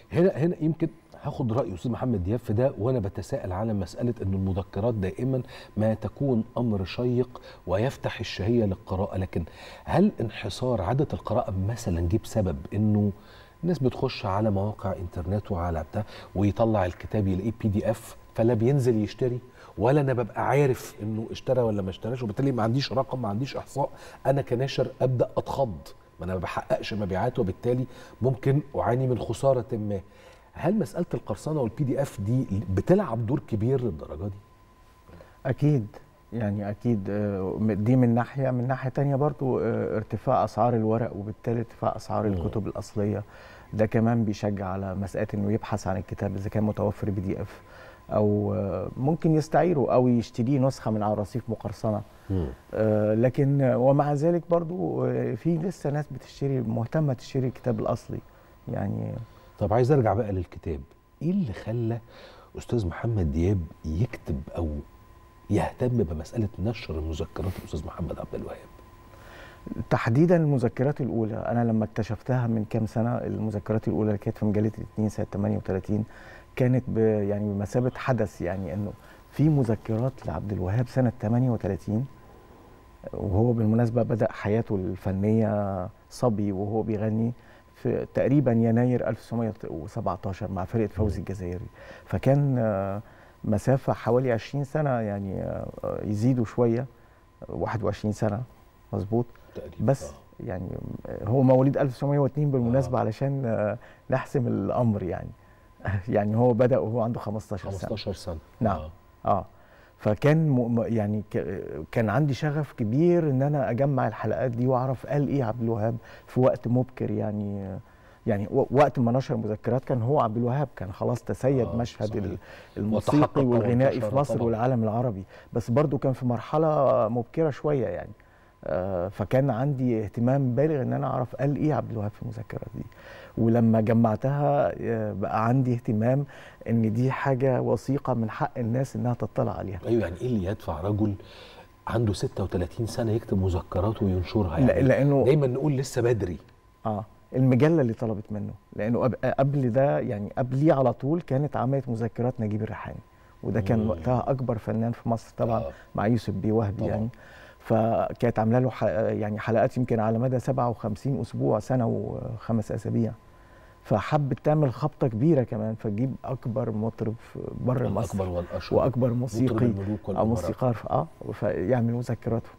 هنا هنا يمكن هاخد راي استاذ محمد دياب في ده وانا بتساءل على مساله ان المذكرات دائما ما تكون امر شيق ويفتح الشهيه للقراءه لكن هل انحصار عاده القراءه مثلا جه بسبب انه الناس بتخش على مواقع انترنت وعلى بتاع ويطلع الكتاب يلاقيه بي دي اف فلا بينزل يشتري ولا انا ببقى عارف انه اشترى ولا ما اشتراش وبالتالي ما عنديش رقم ما عنديش احصاء انا كناشر ابدا اتخض ما انا ما بحققش مبيعات وبالتالي ممكن اعاني من خساره ما هل مساله القرصنه والبي دي اف دي بتلعب دور كبير للدرجه دي اكيد يعني اكيد آه، دي من ناحيه من ناحيه تانية برضو آه، ارتفاع اسعار الورق وبالتالي ارتفاع اسعار مم. الكتب الاصليه ده كمان بيشجع على مساله انه يبحث عن الكتاب اذا كان متوفر بي دي اف او آه، ممكن يستعيره او يشتريه نسخه من على رصيف مقرصنه آه، لكن آه، ومع ذلك برضو آه، في لسه ناس بتشتري مهتمه تشتري الكتاب الاصلي يعني طب عايز ارجع بقى للكتاب ايه اللي خلى استاذ محمد دياب يكتب او يهتم بمساله نشر المذكرات الاستاذ محمد عبد الوهاب تحديدا المذكرات الاولى انا لما اكتشفتها من كام سنه المذكرات الاولى اللي كانت في مجله الاثنين سنه 38 كانت ب يعني بمثابه حدث يعني انه في مذكرات لعبد الوهاب سنه 38 وهو بالمناسبه بدا حياته الفنيه صبي وهو بيغني في تقريبا يناير 1917 مع فرقه فوزي الجزائري فكان آه، مسافه حوالي 20 سنه يعني آه، يزيدوا شويه 21 سنه مظبوط تقريبا بس يعني هو مواليد 1902 بالمناسبه علشان آه، نحسم الامر يعني يعني هو بدا وهو عنده 15 سنه 15 سنه نعم اه فكان م... م- يعني ك... كان عندي شغف كبير ان انا اجمع الحلقات دي واعرف قال ايه عبد الوهاب في وقت مبكر يعني يعني و- وقت ما نشر المذكرات كان هو عبد الوهاب كان خلاص تسيد آه، مشهد صحيح. ال- وتحقق الموسيقي والغنائي وانتشر في مصر طبعاً. والعالم العربي بس برضو كان في مرحله مبكره شويه يعني آه، فكان عندي اهتمام بالغ ان انا اعرف قال ايه عبد الوهاب في المذكرات دي ولما جمعتها آه، بقى عندي اهتمام ان دي حاجه وثيقه من حق الناس انها تطلع عليها ايوه يعني ايه اللي يدفع رجل عنده 36 سنه يكتب مذكرات وينشرها لا- يعني لانه دايما نقول لسه بدري اه المجله اللي طلبت منه لانه أب- قبل ده يعني قبليه على طول كانت عملت مذكرات نجيب الريحاني وده كان مم. وقتها اكبر فنان في مصر طبعا آه. مع يوسف بيه وهبي طبعاً. يعني فكانت عامله له ح- يعني حلقات يمكن على مدى 57 اسبوع سنه وخمس اسابيع فحبت تعمل خبطه كبيره كمان فتجيب اكبر مطرب في بره مصر الاكبر والاشهر واكبر مطرب موسيقي الملوك او والأمراء. موسيقار ف- اه فيعمل مذكراته